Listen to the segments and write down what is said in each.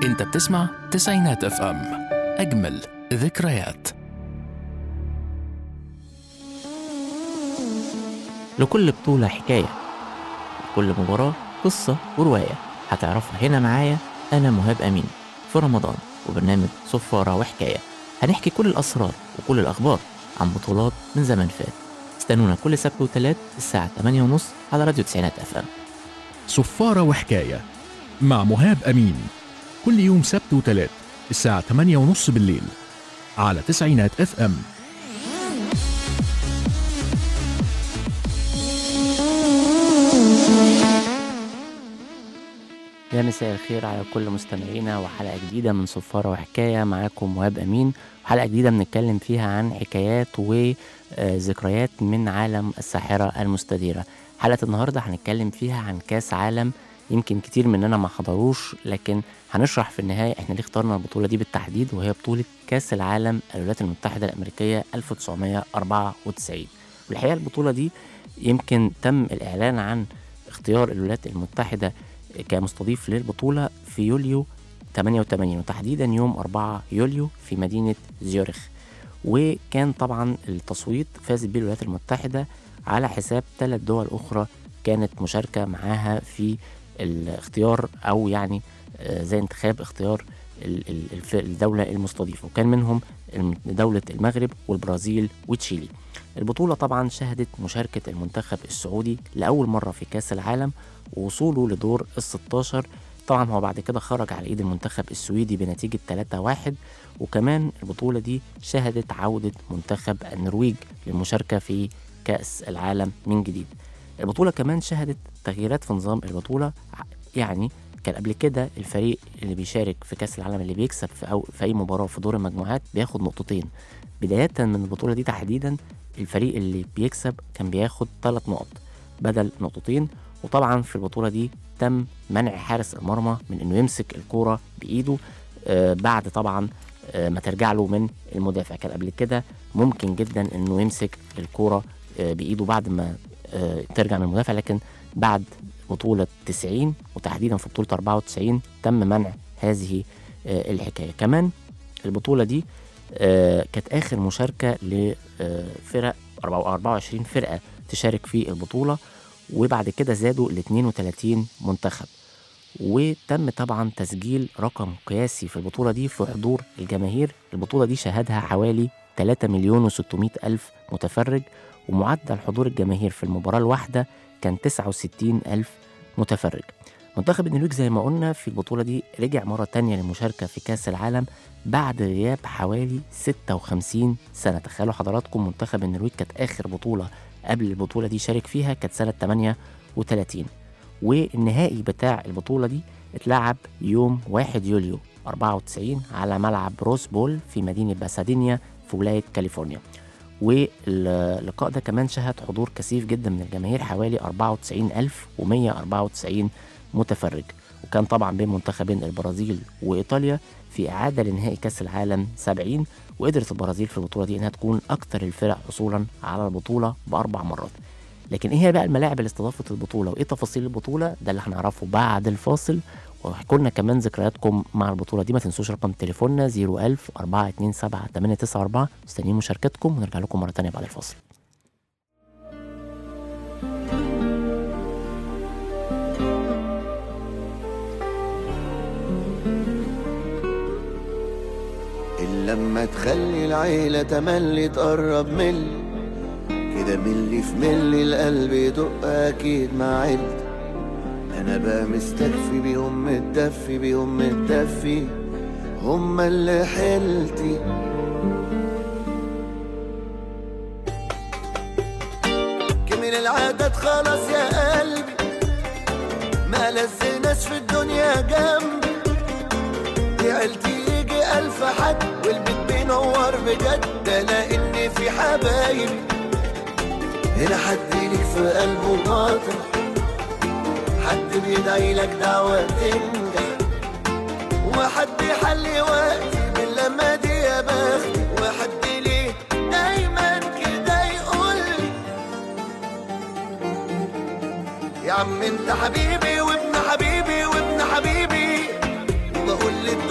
انت بتسمع تسعينات اف ام اجمل ذكريات لكل بطولة حكاية لكل مباراة قصة ورواية هتعرفها هنا معايا أنا مهاب أمين في رمضان وبرنامج صفارة وحكاية هنحكي كل الأسرار وكل الأخبار عن بطولات من زمن فات استنونا كل سبت وتلات الساعة 8:30 على راديو تسعينات اف ام صفارة وحكاية مع مهاب أمين كل يوم سبت وتلات الساعة 8 ونص بالليل على تسعينات اف ام يا مساء الخير على كل مستمعينا وحلقة جديدة من صفارة وحكاية معاكم مهاب أمين وحلقة جديدة بنتكلم فيها عن حكايات وذكريات من عالم الساحرة المستديرة حلقة النهاردة هنتكلم فيها عن كاس عالم يمكن كتير مننا ما حضروش لكن هنشرح في النهاية احنا ليه اخترنا البطولة دي بالتحديد وهي بطولة كاس العالم الولايات المتحدة الأمريكية 1994 والحقيقة البطولة دي يمكن تم الإعلان عن اختيار الولايات المتحدة كمستضيف للبطولة في يوليو 88 وتحديدا يوم 4 يوليو في مدينة زيورخ وكان طبعا التصويت فازت بيه الولايات المتحدة على حساب ثلاث دول أخرى كانت مشاركة معاها في الاختيار أو يعني آه، زي انتخاب اختيار ال- ال- الف- الدولة المستضيفة وكان منهم الم- دولة المغرب والبرازيل وتشيلي البطولة طبعا شهدت مشاركة المنتخب السعودي لأول مرة في كأس العالم ووصوله لدور ال 16 طبعا هو بعد كده خرج على ايد المنتخب السويدي بنتيجة 3-1 وكمان البطولة دي شهدت عودة منتخب النرويج للمشاركة في كأس العالم من جديد البطولة كمان شهدت تغييرات في نظام البطولة ع- يعني كان قبل كده الفريق اللي بيشارك في كأس العالم اللي بيكسب في, أو في أي مباراة في دور المجموعات بياخد نقطتين بداية من البطولة دي تحديدا الفريق اللي بيكسب كان بياخد ثلاث نقط بدل نقطتين وطبعا في البطولة دي تم منع حارس المرمى من انه يمسك الكورة بايده آه بعد طبعا آه ما ترجع له من المدافع كان قبل كده ممكن جدا انه يمسك الكورة آه بايده بعد ما آه ترجع من المدافع لكن بعد بطولة 90 وتحديدا في بطولة 94 تم منع هذه آه الحكاية كمان البطولة دي آه كانت آخر مشاركة لفرق 24 فرقة تشارك في البطولة وبعد كده زادوا ل 32 منتخب وتم طبعا تسجيل رقم قياسي في البطولة دي في حضور الجماهير البطولة دي شهدها حوالي 3 مليون و600 ألف متفرج ومعدل حضور الجماهير في المباراة الواحدة كان 69 ألف متفرج منتخب النرويج زي ما قلنا في البطولة دي رجع مرة تانية للمشاركة في كأس العالم بعد غياب حوالي 56 سنة تخيلوا حضراتكم منتخب النرويج كانت آخر بطولة قبل البطولة دي شارك فيها كانت سنة 38 والنهائي بتاع البطولة دي اتلعب يوم 1 يوليو 94 على ملعب روس بول في مدينة باسادينيا في ولاية كاليفورنيا واللقاء ده كمان شهد حضور كثيف جدا من الجماهير حوالي 94194 متفرج وكان طبعا بين منتخبين البرازيل وإيطاليا في إعادة لنهائي كأس العالم 70 وقدرت البرازيل في البطولة دي إنها تكون أكثر الفرق حصولا على البطولة بأربع مرات لكن إيه هي بقى الملاعب اللي استضافت البطولة وإيه تفاصيل البطولة ده اللي هنعرفه بعد الفاصل وهحكوا لنا كمان ذكرياتكم مع البطولة دي ما تنسوش رقم تليفوننا 01000 427 894 مستنيين مشاركتكم ونرجع لكم مرة تانية بعد الفاصل إلا لما تخلي العيلة تملي تقرب ملي كده ملي في ملي القلب يدق أكيد مع عيلتي أنا بقى مستكفي بيهم متدفي بيهم متدفي هما اللي حيلتي كمل العادات خلاص يا قلبي ما لزناش في الدنيا جنبي دي عيلتي يجي ألف حد والبيت بينور بجد ألاقي إن في حبايبي هنا حد ليك في قلبه باطل حد بيدعي لك دعوة تنجح وحد يحلي وقتي من لما دي يا بختي وحد ليه دايما كده يقول لي يا عم انت حبيبي وابن حبيبي وابن حبيبي وبقول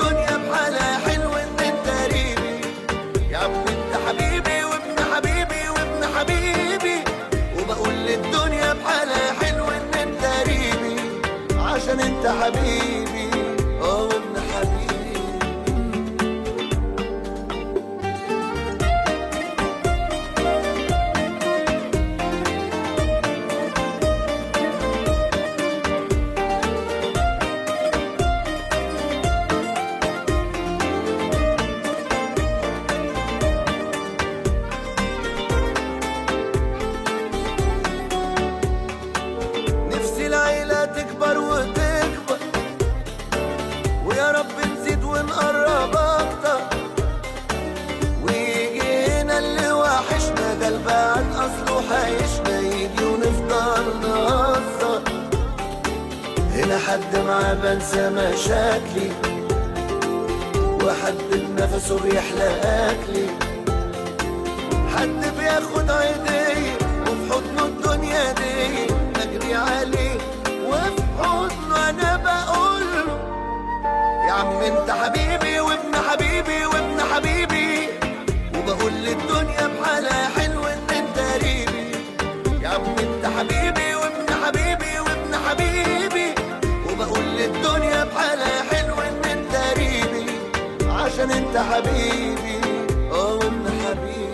انت حبيبي اه وابن حبيبي نفسي العيلة تكبر وتكبر ويا رب نزيد ونقرب أكتر ويجي هنا اللي وحشنا ده البعد أصله حيشنا يجي ونفضل نهزر هنا حد معاه بنسى مشاكلي وحد بنفسه بيحلى أكلي حد بياخد عيدية وفي حضنه الدنيا دي بجري عليه وفي حضنه انا بقول له يا عم انت حبيبي وابن حبيبي وابن حبيبي وبقول للدنيا بحالها حلو ان انت قريبي يا عم انت حبيبي وابن حبيبي وابن حبيبي وبقول للدنيا بحالها حلو ان انت قريبي عشان انت حبيبي اه وابن حبيبي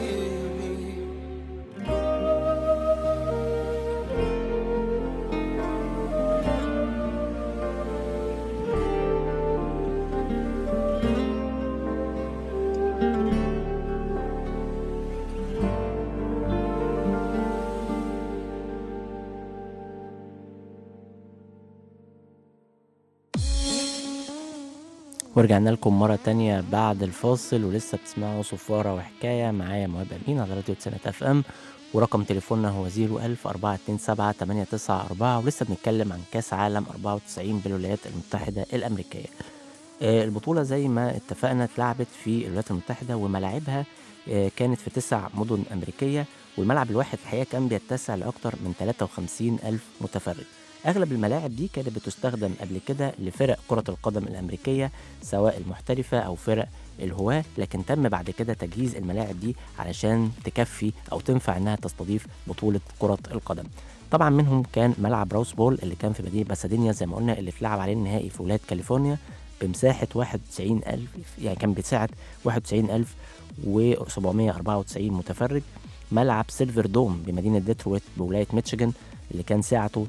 ورجعنا لكم مرة تانية بعد الفاصل ولسه بتسمعوا صفارة وحكاية معايا مهاب أمين على راديو تسعة اف ام ورقم تليفوننا هو 01000 427 894 ولسه بنتكلم عن كأس عالم 94 بالولايات المتحدة الأمريكية. آه، البطولة زي ما اتفقنا اتلعبت في الولايات المتحدة وملاعبها آه، كانت في تسع مدن أمريكية والملعب الواحد الحقيقة كان بيتسع لأكثر من 53 ألف متفرج أغلب الملاعب دي كانت بتستخدم قبل كده لفرق كرة القدم الأمريكية سواء المحترفة أو فرق الهواة لكن تم بعد كده تجهيز الملاعب دي علشان تكفي أو تنفع إنها تستضيف بطولة كرة القدم طبعا منهم كان ملعب راوس بول اللي كان في مدينة باسادينيا زي ما قلنا اللي اتلعب عليه النهائي في ولاية كاليفورنيا بمساحة 91 ألف يعني كان بتساعد 91 ألف و794 متفرج ملعب سيلفر دوم بمدينة ديترويت بولاية ميتشيغان اللي كان سعته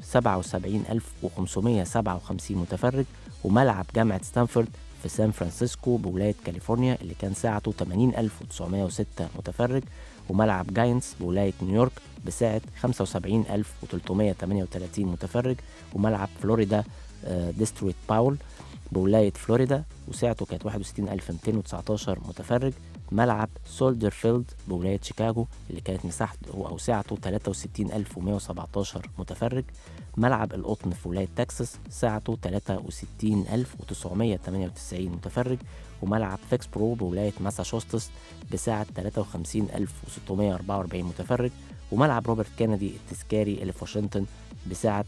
77557 متفرج وملعب جامعة ستانفورد في سان فرانسيسكو بولاية كاليفورنيا اللي كان سعته 80906 متفرج وملعب جاينتس بولاية نيويورك بسعة 75338 متفرج وملعب فلوريدا آه، ديسترويت باول بولاية فلوريدا وسعته كانت 61219 متفرج ملعب سولدر فيلد بولاية شيكاغو اللي كانت مساحته أو سعته 63117 متفرج ملعب القطن في ولاية تكساس سعته 63998 متفرج وملعب فيكس برو بولاية ماساتشوستس بسعة 53644 متفرج وملعب روبرت كينيدي التذكاري اللي في واشنطن بسعة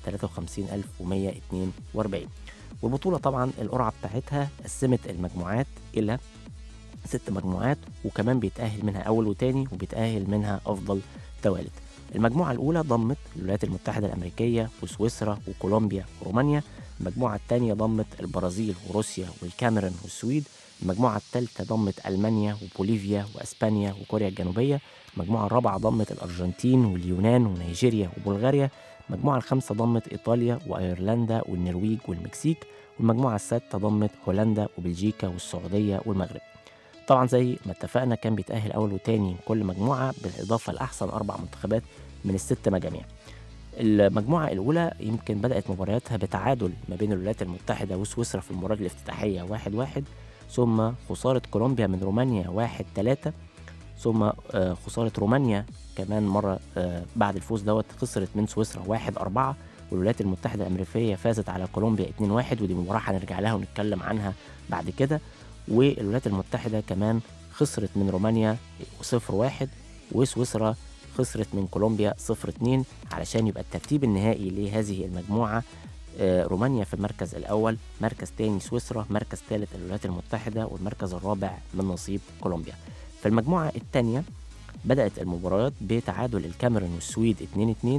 53142 والبطولة طبعا القرعة بتاعتها قسمت المجموعات إلى ست مجموعات وكمان بيتأهل منها أول وتاني وبيتأهل منها أفضل توالد المجموعة الأولى ضمت الولايات المتحدة الأمريكية وسويسرا وكولومبيا ورومانيا المجموعة الثانية ضمت البرازيل وروسيا والكاميرون والسويد المجموعة الثالثة ضمت ألمانيا وبوليفيا وأسبانيا وكوريا الجنوبية المجموعة الرابعة ضمت الأرجنتين واليونان ونيجيريا وبلغاريا المجموعة الخامسة ضمت إيطاليا وأيرلندا والنرويج والمكسيك والمجموعة السادسة ضمت هولندا وبلجيكا والسعودية والمغرب طبعا زي ما اتفقنا كان بيتأهل أول وتاني كل مجموعة بالإضافة لأحسن أربع منتخبات من الست مجاميع المجموعة الأولى يمكن بدأت مبارياتها بتعادل ما بين الولايات المتحدة وسويسرا في المباراة الافتتاحية واحد واحد ثم خسارة كولومبيا من رومانيا واحد تلاتة ثم آه، خسارة رومانيا كمان مرة آه، بعد الفوز دوت خسرت من سويسرا واحد أربعة والولايات المتحدة الأمريكية فازت على كولومبيا 2-1 ودي مباراة هنرجع لها ونتكلم عنها بعد كده والولايات المتحدة كمان خسرت من رومانيا 0-1 وسويسرا خسرت من كولومبيا 0-2 علشان يبقى الترتيب النهائي لهذه المجموعة آه، رومانيا في المركز الأول مركز تاني سويسرا مركز ثالث الولايات المتحدة والمركز الرابع من نصيب كولومبيا في المجموعة الثانية بدأت المباريات بتعادل الكاميرون والسويد 2-2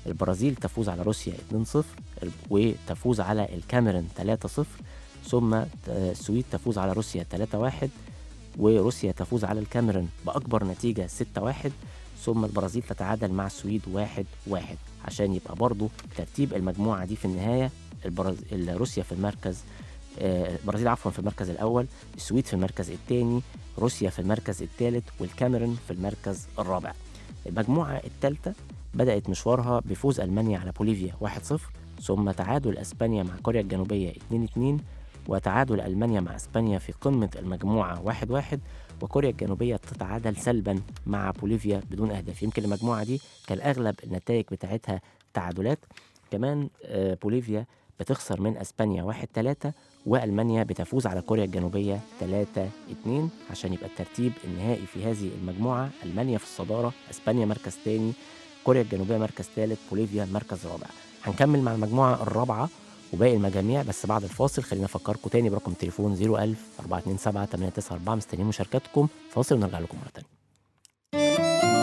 البرازيل تفوز على روسيا 2-0 وتفوز على الكاميرون 3-0 ثم آه، السويد تفوز على روسيا 3-1 وروسيا تفوز على الكاميرون بأكبر نتيجة 6-1 ثم البرازيل تتعادل مع السويد 1-1 عشان يبقى برضو ترتيب المجموعة دي في النهاية البرز... روسيا في المركز آه، البرازيل عفوا في المركز الأول السويد في المركز الثاني روسيا في المركز الثالث والكاميرون في المركز الرابع المجموعة الثالثة بدأت مشوارها بفوز ألمانيا على بوليفيا 1-0 ثم تعادل أسبانيا مع كوريا الجنوبية 2-2 وتعادل ألمانيا مع أسبانيا في قمة المجموعة 1-1 وكوريا الجنوبية تتعادل سلبا مع بوليفيا بدون أهداف يمكن المجموعة دي كان أغلب النتائج بتاعتها تعادلات كمان آه، بوليفيا بتخسر من أسبانيا 1-3 وألمانيا بتفوز على كوريا الجنوبية 3-2 عشان يبقى الترتيب النهائي في هذه المجموعة ألمانيا في الصدارة أسبانيا مركز تاني كوريا الجنوبية مركز ثالث بوليفيا مركز رابع هنكمل مع المجموعة الرابعة وباقي المجاميع بس بعد الفاصل خلينا افكركم تاني برقم التليفون 01000 427 894 مستنيين مشاركاتكم فاصل ونرجع لكم مره تانيه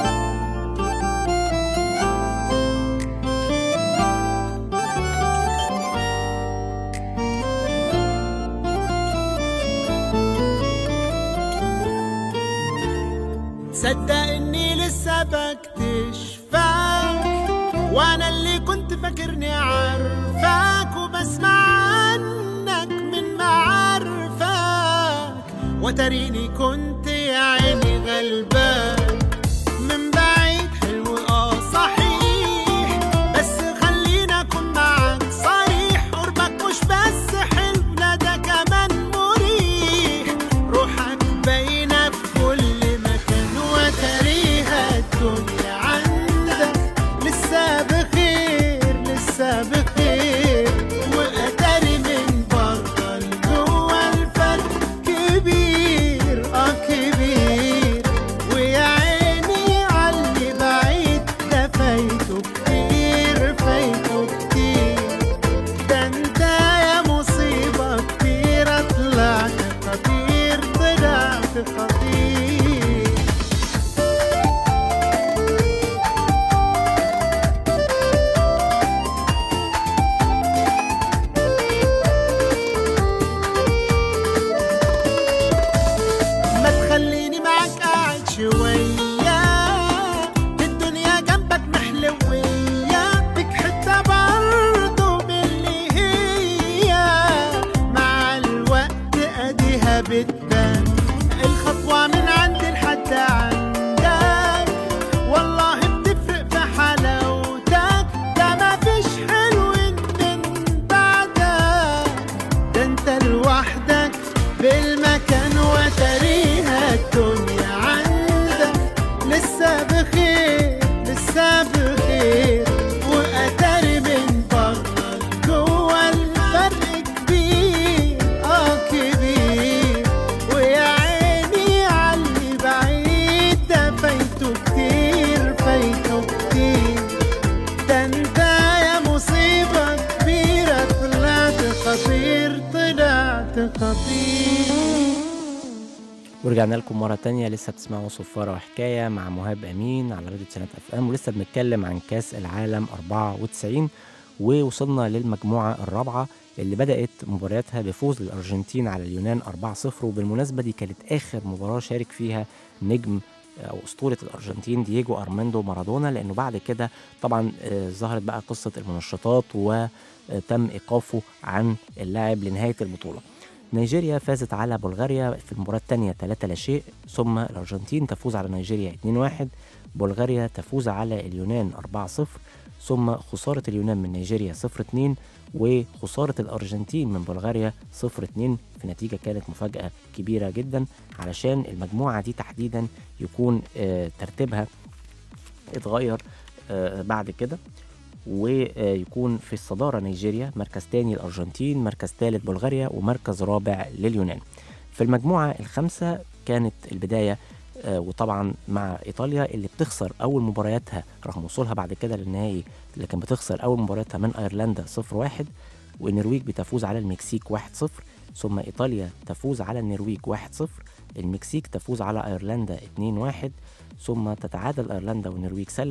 تصدق اني لسه بكتشفك وانا اللي كنت فاكرني عارفك وبسمع عنك من معارفك وتريني كنت يا عيني غلبان من بعيد حلو اه صحيح بس خلينا اكون معاك صريح قربك مش بس حلو لا ده كمان مريح روحك باينه في كل مكان وتريها الدنيا عندك لسه بخير لسه بخير واتاري من بره لجوه الفرق كبير اه كبير ويا عيني عاللي بعيد ده فايته كتير فايته كتير ده انت يا مصيبة كتيرة طلعت خطير طلعت خطير ما تخليني معاك قاعد شوية الدنيا جنبك محلوية بك حتة برضه باللي هي مع الوقت اديها بتبان الخطوة من عندي لحد عندك والله بتفرق في حلاوتك ده مفيش حلو من بعدك ده انت لوحدك بالمكان وتريها الدنيا عندك لسه بخير لسه بخير واتاري من بره جوه الفرق كبير اه كبير ويا عيني عاللي بعيد ده فايته كتير فايته كتير ده انت يا مصيبة كبيرة طلعت خطير طلعت خطير ورجعنا لكم مرة تانية لسه بتسمعوا صفارة وحكاية مع مهاب أمين على راديو سنة اف ام ولسه بنتكلم عن كاس العالم 94 ووصلنا للمجموعة الرابعة اللي بدأت مبارياتها بفوز الأرجنتين على اليونان 4-0 وبالمناسبة دي كانت آخر مباراة شارك فيها نجم أو أسطورة الأرجنتين دييجو أرماندو مارادونا لأنه بعد كده طبعا آه، ظهرت بقى قصة المنشطات وتم إيقافه عن اللاعب لنهاية البطولة نيجيريا فازت على بلغاريا في المباراة الثانية 3 لا شيء ثم الأرجنتين تفوز على نيجيريا 2-1 بلغاريا تفوز على اليونان 4-0 ثم خسارة اليونان من نيجيريا 0-2 وخسارة الأرجنتين من بلغاريا 0-2 في نتيجة كانت مفاجأة كبيرة جدا علشان المجموعة دي تحديدا يكون آه، ترتيبها اتغير آه، بعد كده ويكون في الصدارة نيجيريا مركز تاني الأرجنتين مركز ثالث بلغاريا ومركز رابع لليونان في المجموعة الخامسة كانت البداية آه، وطبعا مع إيطاليا اللي بتخسر أول مبارياتها رغم وصولها بعد كده للنهائي لكن بتخسر أول مبارياتها من أيرلندا 0-1 والنرويج بتفوز على المكسيك 1-0 ثم إيطاليا تفوز على النرويج 1-0 المكسيك تفوز على أيرلندا 2-1 ثم تتعادل أيرلندا والنرويج سلبا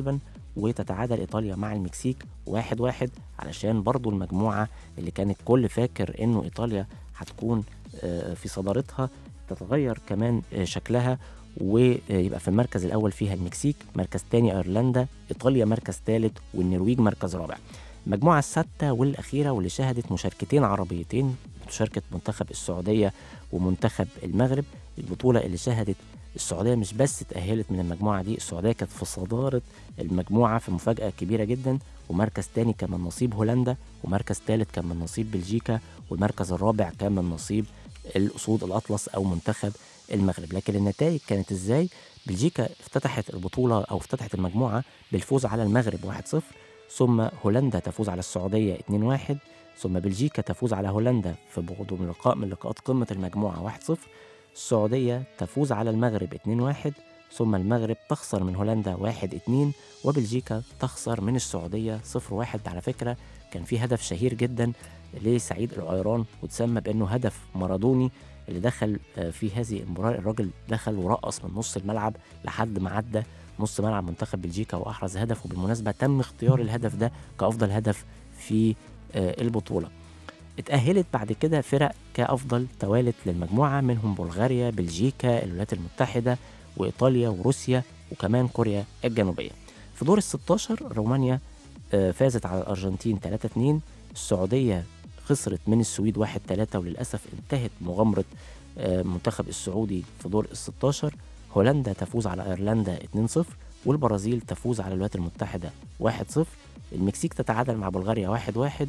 وتتعادل إيطاليا مع المكسيك واحد واحد علشان برضو المجموعة اللي كانت كل فاكر إنه إيطاليا هتكون آه، في صدارتها تتغير كمان آه، شكلها ويبقى في المركز الأول فيها المكسيك مركز تاني أيرلندا إيطاليا مركز ثالث والنرويج مركز رابع المجموعة السادسة والأخيرة واللي شهدت مشاركتين عربيتين مشاركة منتخب السعودية ومنتخب المغرب البطولة اللي شهدت السعودية مش بس اتأهلت من المجموعة دي السعودية كانت في صدارة المجموعة في مفاجأة كبيرة جدا ومركز تاني كان من نصيب هولندا ومركز تالت كان من نصيب بلجيكا والمركز الرابع كان من نصيب الأسود الأطلس أو منتخب المغرب لكن النتائج كانت ازاي بلجيكا افتتحت البطولة أو افتتحت المجموعة بالفوز على المغرب 1-0 ثم هولندا تفوز على السعودية 2-1 ثم بلجيكا تفوز على هولندا في برضه من لقاء من لقاءات قمة المجموعة 1-0 السعودية تفوز على المغرب 2-1 ثم المغرب تخسر من هولندا 1-2 وبلجيكا تخسر من السعودية 0-1 على فكرة كان في هدف شهير جدا لسعيد العيران وتسمى بأنه هدف مارادوني اللي دخل آه، في هذه المباراة الراجل دخل ورقص من نص الملعب لحد ما عدى نص ملعب منتخب بلجيكا وأحرز هدف وبالمناسبة تم اختيار الهدف ده كأفضل هدف في آه، البطولة اتأهلت بعد كده فرق كأفضل توالت للمجموعة منهم بلغاريا بلجيكا الولايات المتحدة وإيطاليا وروسيا وكمان كوريا الجنوبية في دور ال 16 رومانيا آه، فازت على الأرجنتين 3-2 السعودية خسرت من السويد 1-3 وللأسف انتهت مغامرة آه، منتخب السعودي في دور ال 16 هولندا تفوز على ايرلندا 2-0 والبرازيل تفوز على الولايات المتحدة 1-0 المكسيك تتعادل مع بلغاريا 1-1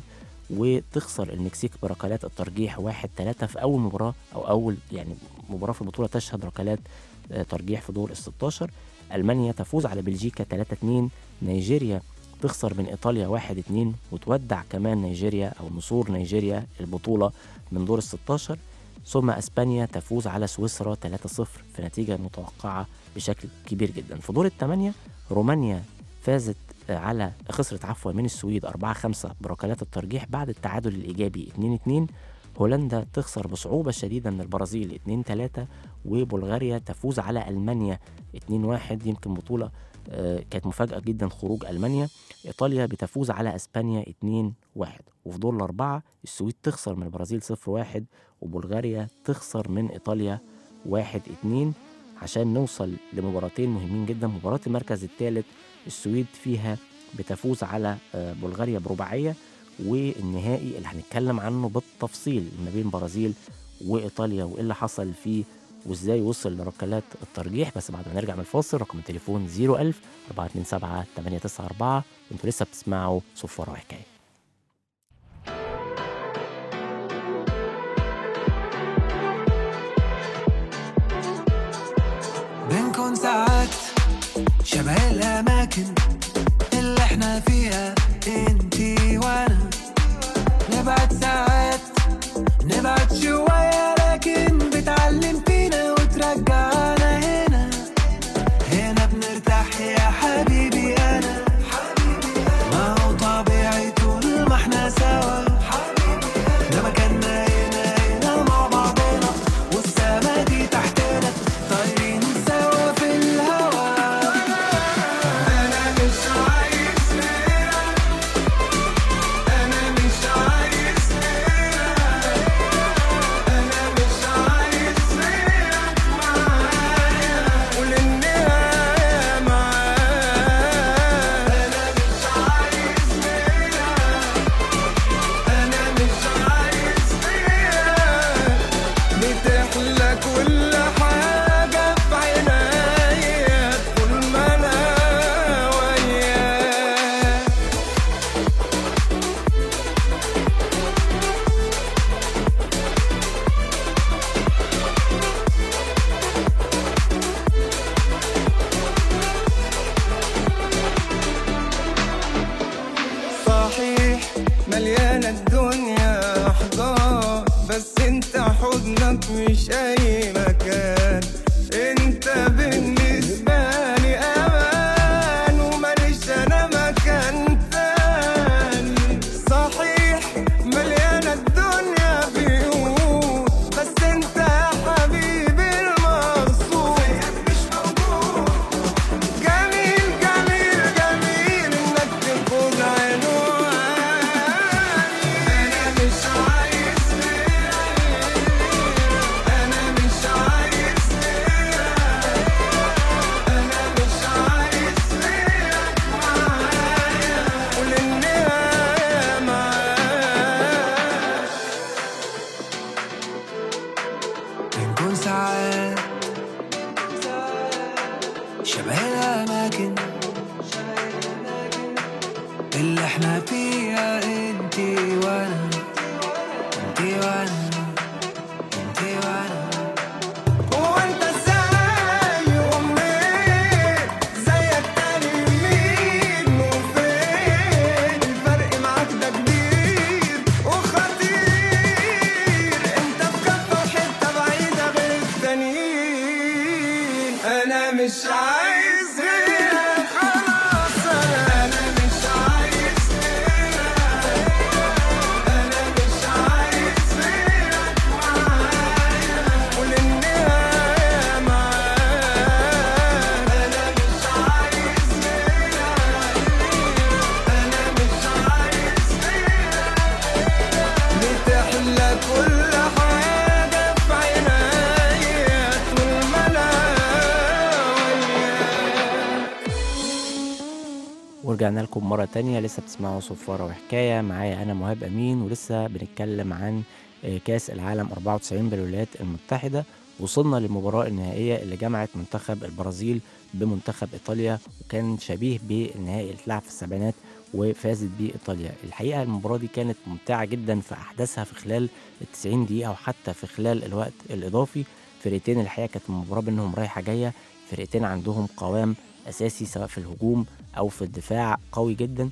وتخسر المكسيك بركلات الترجيح 1-3 في أول مباراة أو أول يعني مباراة في البطولة تشهد ركلات آه، ترجيح في دور ال 16 ألمانيا تفوز على بلجيكا 3-2 نيجيريا تخسر من إيطاليا 1-2 وتودع كمان نيجيريا أو نصور نيجيريا البطولة من دور ال 16 ثم اسبانيا تفوز على سويسرا 3-0 في نتيجه متوقعه بشكل كبير جدا في دور الثمانيه رومانيا فازت على خسرت عفوا من السويد 4-5 بركلات الترجيح بعد التعادل الايجابي 2-2 هولندا تخسر بصعوبة شديدة من البرازيل 2-3 وبلغاريا تفوز على ألمانيا 2-1 يمكن بطولة آه، كانت مفاجأة جدا خروج ألمانيا إيطاليا بتفوز على أسبانيا 2-1 وفي دور الأربعة السويد تخسر من البرازيل 0-1 وبلغاريا تخسر من إيطاليا 1-2 عشان نوصل لمباراتين مهمين جدا مباراة المركز الثالث السويد فيها بتفوز على آه، بلغاريا برباعية والنهائي اللي هنتكلم عنه بالتفصيل ما بين برازيل وإيطاليا وإيه اللي حصل فيه وازاي وصل لركلات الترجيح بس بعد ما نرجع من الفاصل رقم التليفون 01000 427 894 وانتوا لسه بتسمعوا صفارة وحكاية بنكون ساعات شبه الأماكن اللي احنا فيها انتي وانا نبعد ساعات نبعد شوية لكن بتعلم فينا وترجعنا هنا هنا بنرتاح يا حبيبي أنا ما هو طبيعي طول ما احنا سوا ده مكاننا هنا هنا مع بعضنا والسما دي تحتنا طايرين سوا في الهوا انا مش عايز غيرك انا مش عايز غيرك انا مش عايز غيرك معايا وللنهايه معايا انا مش عايز غيرك انا مش عايز غيرك بتحلى كل حاجة في عناية طول ما أنا وياك صحيح مليانة الدنيا أحضان بس انت حضنك مش أي مكان انت بالنسبة لي أمان وماليش أنا مكان تاني صحيح مليانة الدنيا بيوت بس انت يا حبيبي المقصود مش موجود جميل جميل جميل ورجعنا لكم مرة تانية لسه بتسمعوا صفارة وحكاية معايا أنا مهاب أمين ولسه بنتكلم عن آه، كأس العالم 94 بالولايات المتحدة وصلنا للمباراة النهائية اللي جمعت منتخب البرازيل بمنتخب إيطاليا وكان شبيه بالنهائي اللي اتلعب في السبعينات وفازت بيه إيطاليا الحقيقة المباراة دي كانت ممتعة جدا في أحداثها في خلال ال 90 دقيقة وحتى في خلال الوقت الإضافي فرقتين الحقيقة كانت المباراة بينهم رايحة جاية فرقتين عندهم قوام أساسي سواء في الهجوم أو في الدفاع قوي جدا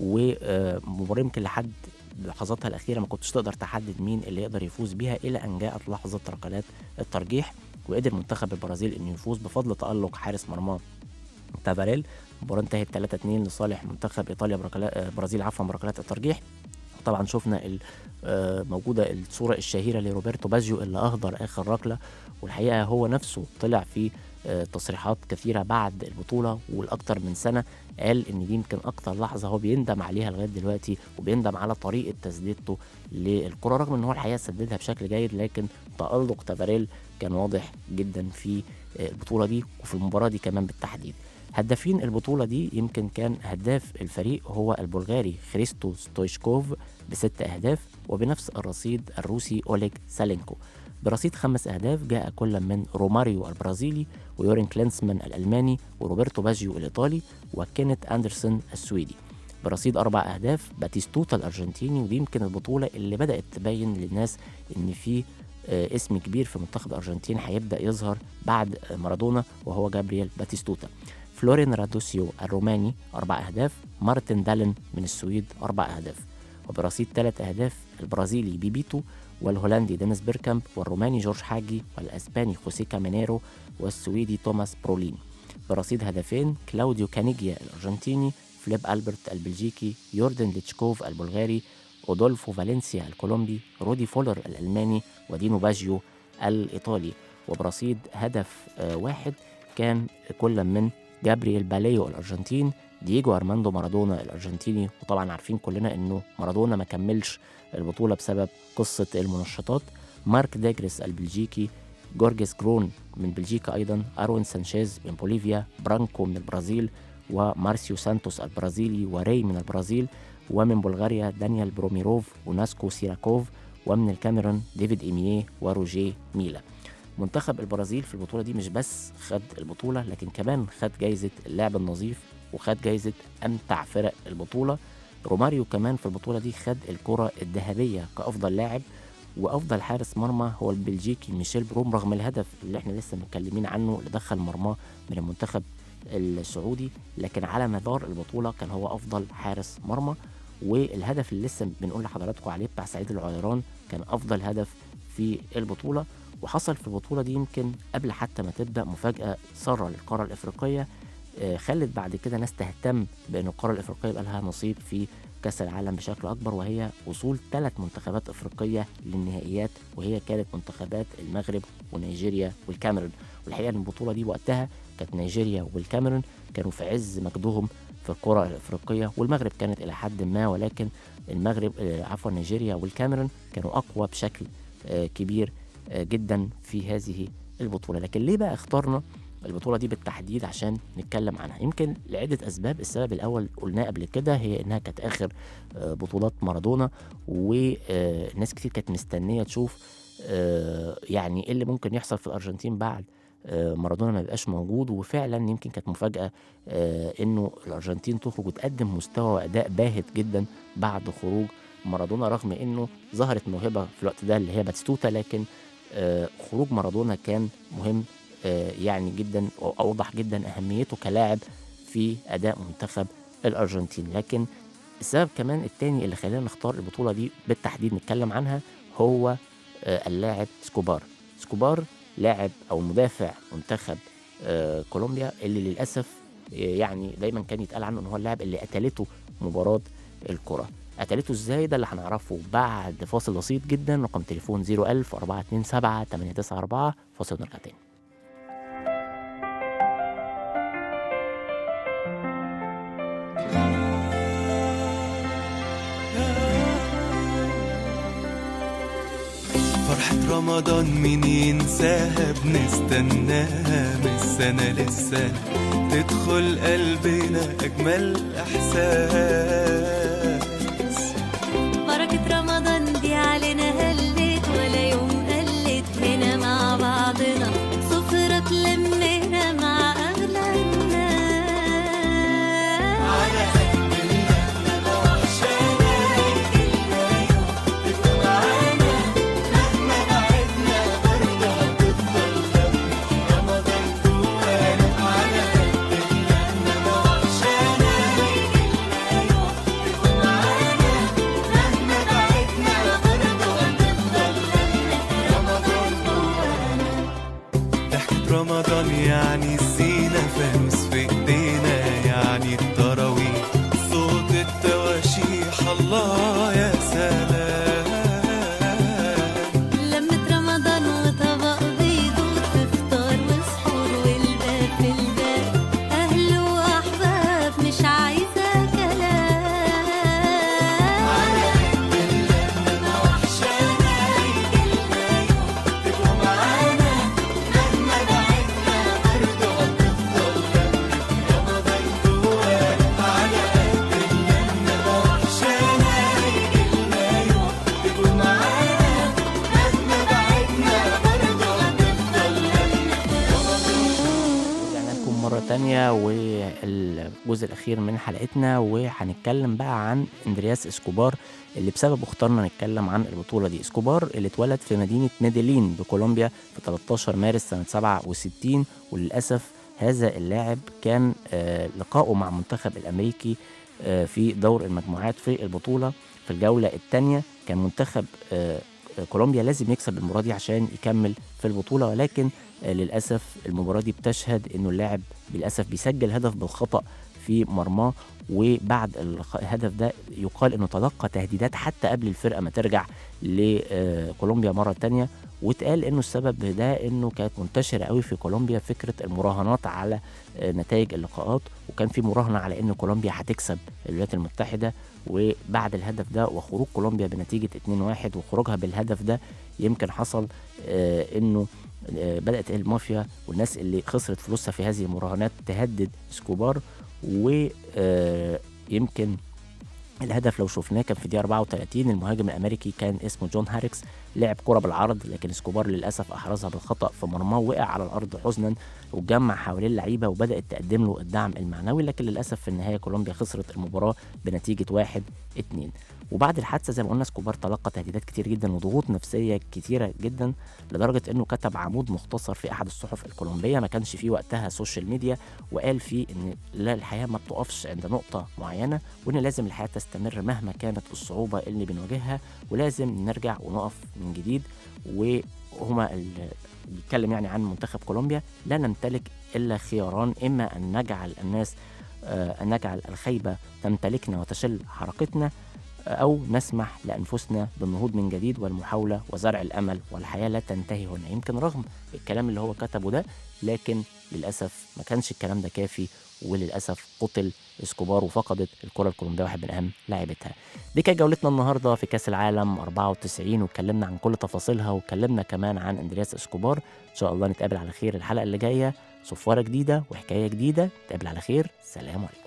ومباراة يمكن لحد لحظاتها الأخيرة ما كنتش تقدر تحدد مين اللي يقدر يفوز بيها إلى أن جاءت لحظة ركلات الترجيح وقدر منتخب البرازيل إنه يفوز بفضل تألق حارس مرماه تافاريل المباراة انتهت 3-2 لصالح منتخب إيطاليا بركلا- البرازيل عفوا بركلات الترجيح طبعا شفنا ال- آه، موجودة الصورة الشهيرة لروبرتو باجيو اللي أهدر آخر ركلة والحقيقة هو نفسه طلع في آه، تصريحات كثيرة بعد البطولة والأكتر من سنة قال إن دي يمكن أكتر لحظة هو بيندم عليها لغاية دلوقتي وبيندم على طريقة تسديدته للكرة رغم إن هو الحقيقة سددها بشكل جيد لكن تألق تافاريل كان واضح جدا في آه، البطولة دي وفي المباراة دي كمان بالتحديد هدافين البطولة دي يمكن كان هداف الفريق هو البلغاري خريستو ستويشكوف بست أهداف وبنفس الرصيد الروسي أوليغ سالينكو برصيد خمس أهداف جاء كل من روماريو البرازيلي ويورين كلينسمان الألماني وروبرتو باجيو الإيطالي وكينيت أندرسون السويدي برصيد أربع أهداف باتيستوتا الأرجنتيني ودي يمكن البطولة اللي بدأت تبين للناس إن في آه، اسم كبير في منتخب الأرجنتين هيبدأ يظهر بعد آه، مارادونا وهو جابرييل باتيستوتا فلورين رادوسيو الروماني أربع أهداف مارتن دالن من السويد أربع أهداف وبرصيد ثلاث أهداف البرازيلي بيبيتو والهولندي دينيس بيركامب والروماني جورج حاجي والأسباني خوسيه كامينيرو والسويدي توماس برولين برصيد هدفين كلاوديو كانيجيا الأرجنتيني فليب ألبرت البلجيكي يوردن ليتشكوف البلغاري أودولفو فالنسيا الكولومبي رودي فولر الألماني ودينو باجيو الإيطالي وبرصيد هدف آه، واحد كان كل من جابرييل باليو الأرجنتين دييجو أرماندو مارادونا الأرجنتيني وطبعا عارفين كلنا إنه مارادونا ما كملش البطولة بسبب قصة المنشطات مارك داجريس البلجيكي جورجيس جرون من بلجيكا أيضا أروين سانشيز من بوليفيا برانكو من البرازيل ومارسيو سانتوس البرازيلي وري من البرازيل ومن بلغاريا دانيال بروميروف وناسكو سيراكوف ومن الكاميرون ديفيد إيمييه وروجيه ميلا منتخب البرازيل في البطولة دي مش بس خد البطولة لكن كمان خد جايزة اللعب النظيف وخد جايزة أمتع فرق البطولة روماريو كمان في البطولة دي خد الكرة الذهبية كأفضل لاعب وأفضل حارس مرمى هو البلجيكي ميشيل بروم رغم الهدف اللي احنا لسه متكلمين عنه اللي دخل مرماه من المنتخب السعودي لكن على مدار البطولة كان هو أفضل حارس مرمى والهدف اللي لسه بنقول لحضراتكم عليه بتاع سعيد العيران كان أفضل هدف في البطولة وحصل في البطولة دي يمكن قبل حتى ما تبدأ مفاجأة سارة للقارة الإفريقية آه، خلت بعد كده ناس تهتم بأن القارة الإفريقية يبقى لها نصيب في كأس العالم بشكل أكبر وهي وصول ثلاث منتخبات إفريقية للنهائيات وهي كانت منتخبات المغرب ونيجيريا والكاميرون والحقيقة إن البطولة دي وقتها كانت نيجيريا والكاميرون كانوا في عز مجدهم في الكرة الإفريقية والمغرب كانت إلى حد ما ولكن المغرب آه، عفوا نيجيريا والكاميرون كانوا أقوى بشكل آه، كبير آه، جدا في هذه البطولة لكن ليه بقى اخترنا البطولة دي بالتحديد عشان نتكلم عنها يمكن لعدة أسباب السبب الأول قلناه قبل كده هي إنها كانت آخر آه، بطولات مارادونا وناس كتير كانت مستنية تشوف آه، يعني إيه اللي ممكن يحصل في الأرجنتين بعد آه، مارادونا ما يبقاش موجود وفعلا يمكن كانت مفاجأة آه، إنه الأرجنتين تخرج وتقدم مستوى وأداء باهت جدا بعد خروج مارادونا رغم إنه ظهرت موهبة في الوقت ده اللي هي باتستوتا لكن آه، خروج مارادونا كان مهم آه، يعني جدا واوضح جدا اهميته كلاعب في اداء منتخب الارجنتين لكن السبب كمان التاني اللي خلانا نختار البطوله دي بالتحديد نتكلم عنها هو آه، اللاعب سكوبار سكوبار لاعب او مدافع منتخب آه، كولومبيا اللي للاسف آه، يعني دايما كان يتقال عنه ان هو اللاعب اللي قتلته مباراه الكره قتلته ازاي ده اللي هنعرفه بعد فاصل بسيط جدا رقم تليفون 01000 427 894 فاصل ونرجع تاني فرحة رمضان مين ينساها بنستناها من السنة للسنة تدخل يدخل قلبنا أجمل إحساس بركة رمضان دي علينا هلت ولا يوم قلت هنا مع بعضنا سفرة تلمنا مع أغلى الناس ضحكة رمضان يعني الزينة فانوس في ايدينا يعني التراويح صوت التواشيح الله يا سلام لمة رمضان وطبق بيض وتفطر وسحور والباب في الباب أهل وأحباب مش عايزة كلام رجعنا لكم مرة تانية والجزء الأخير من حلقتنا وهنتكلم بقى عن اندرياس اسكوبار اللي بسببه اخترنا نتكلم عن البطولة دي اسكوبار اللي اتولد في مدينة ميدلين بكولومبيا في 13 مارس سنة 67 وللأسف هذا اللاعب كان آه، لقائه مع المنتخب الأمريكي آه، في دور المجموعات في البطولة في الجولة الثانية كان منتخب آه، كولومبيا لازم يكسب المباراة دي عشان يكمل في البطولة ولكن آه، للأسف المباراة دي بتشهد إنه اللاعب للأسف بيسجل هدف بالخطأ في مرماه وبعد الخ- الهدف ده يقال إنه تلقى تهديدات حتى قبل الفرقة ما ترجع لكولومبيا مرة تانية واتقال إنه السبب ده إنه كانت منتشرة قوي في كولومبيا فكرة المراهنات على آه، نتائج اللقاءات وكان في مراهنة على إن كولومبيا هتكسب الولايات المتحدة وبعد الهدف ده وخروج كولومبيا بنتيجة 2-1 وخروجها بالهدف ده يمكن حصل آه، انه آه، بدأت المافيا والناس اللي خسرت فلوسها في هذه المراهنات تهدد سكوبار ويمكن الهدف لو شفناه كان في دقيقة 34 المهاجم الأمريكي كان اسمه جون هاريكس لعب كرة بالعرض لكن سكوبار للأسف أحرزها بالخطأ في مرماه وقع على الأرض حزنا واتجمع حوالين اللعيبة وبدأت تقدم له الدعم المعنوي لكن للأسف في النهاية كولومبيا خسرت المباراة بنتيجة 1 2 وبعد الحادثة زي ما قلنا سكوبار تلقى تهديدات كتير جدا وضغوط نفسية كتيرة جدا لدرجة انه كتب عمود مختصر في احد الصحف الكولومبية ما كانش فيه وقتها سوشيال ميديا وقال فيه ان لا الحياة ما بتقفش عند نقطة معينة وان لازم الحياة تستمر مهما كانت الصعوبة اللي بنواجهها ولازم نرجع ونقف من جديد وهما ال- بيتكلم يعني عن منتخب كولومبيا لا نمتلك الا خياران اما ان نجعل الناس آه، ان نجعل الخيبة تمتلكنا وتشل حركتنا أو نسمح لأنفسنا بالنهوض من جديد والمحاولة وزرع الأمل والحياة لا تنتهي هنا يمكن رغم الكلام اللي هو كتبه ده لكن للأسف ما كانش الكلام ده كافي وللأسف قتل اسكوبار وفقدت الكرة الكولومبية واحد من أهم لاعبتها دي كانت جولتنا النهاردة في كأس العالم 94 واتكلمنا عن كل تفاصيلها واتكلمنا كمان عن اندرياس اسكوبار إن شاء الله نتقابل على خير الحلقة اللي جاية صفارة جديدة وحكاية جديدة نتقابل على خير سلام عليكم